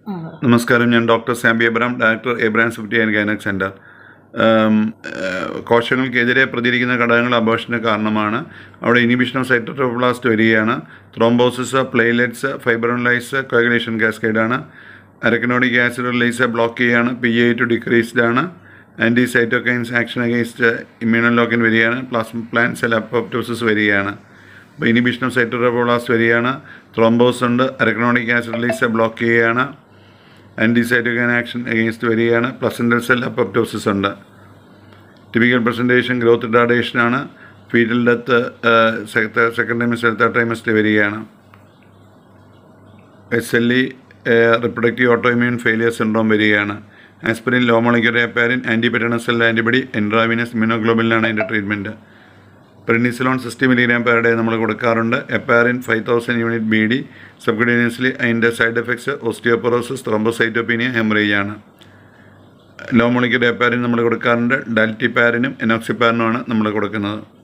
നമസ്കാരം ഞാൻ ഡോക്ടർ സാമ്പി എബ്രാം director Abraham fifty and gynaec centre ഉം, ഏഹ്, കോശങ്ങൾക്കെതിരെ പ്രതികരിക്കുന്ന ഘടകങ്ങൾ അബോഷന് കാരണമാണ് അവിടെ ഇനിബിഷൻ ഓഫ് സൈറ്റോട്രോപ്ലാസ്റ്റ് വരികയാണ് ത്രോംബോസിസ് പ്ലേലെറ്റ്സ് ഫൈബ്രോലൈസ് കോഗുലേഷൻ കാസ്കേഡാണ് അരക്കനോഡിക് ആസിഡ് റിലീസ് ബ്ലോക്ക് ചെയ്യുകയാണ് പി എ ടു ഡിക്രീസ്ഡ് ആണ് anti cytokines action against interleukin വരികയാണ് പ്ലാസ്മ പ്ലാൻ സെൽ അപ്പോപ്റ്റോസിസ് വരികയാണ് അപ്പോൾ ഇനിബിഷൻ ഓഫ് സൈറ്റോട്രോപ്ലാസ്റ്റ് വരികയാണ് ത്രോംബോസ് ഉണ്ട് അരക്കനോഡിക് ആസിഡ് റിലീസ് ബ്ലോക്ക് ചെയ്യുകയാണ് ആൻറ്റിസൈറ്റോകൈൻ ആക്ഷൻ അഗെയിൻസ്റ്റ് വരികയാണ് പ്ലസൻറ്റൽ സെൽ അപ്പോപ്റ്റോസിസ് ഉണ്ട് ടിപ്പിക്കൽ പ്രസൻറ്റേഷൻ ഗ്രോത്ത് റിട്ടാർഡേഷൻ ആണ് foetal death second trimester third trimester വരികയാണ് S L E reproductive autoimmune failure syndrome വരികയാണ് aspirin low molecular heparin anti പെറ്റനസൽ antibody intravenous ഇമ്യൂണോഗ്ലോബിനാണ് അതിൻ്റെ treatment prednisolone sixty milligram per day നമ്മൾ കൊടുക്കാറുണ്ട് heparin five thousand unit B D subcutaneously അതിൻ്റെ side effects osteoporosis thrombocytopenia haemorrhage ആണ് low molecular heparin നമ്മൾ കൊടുക്കാറുണ്ട് ഡാൽറ്റിപ്പാരിനും എനോക്സിപ്പാരിനുമാണ് നമ്മൾ കൊടുക്കുന്നത്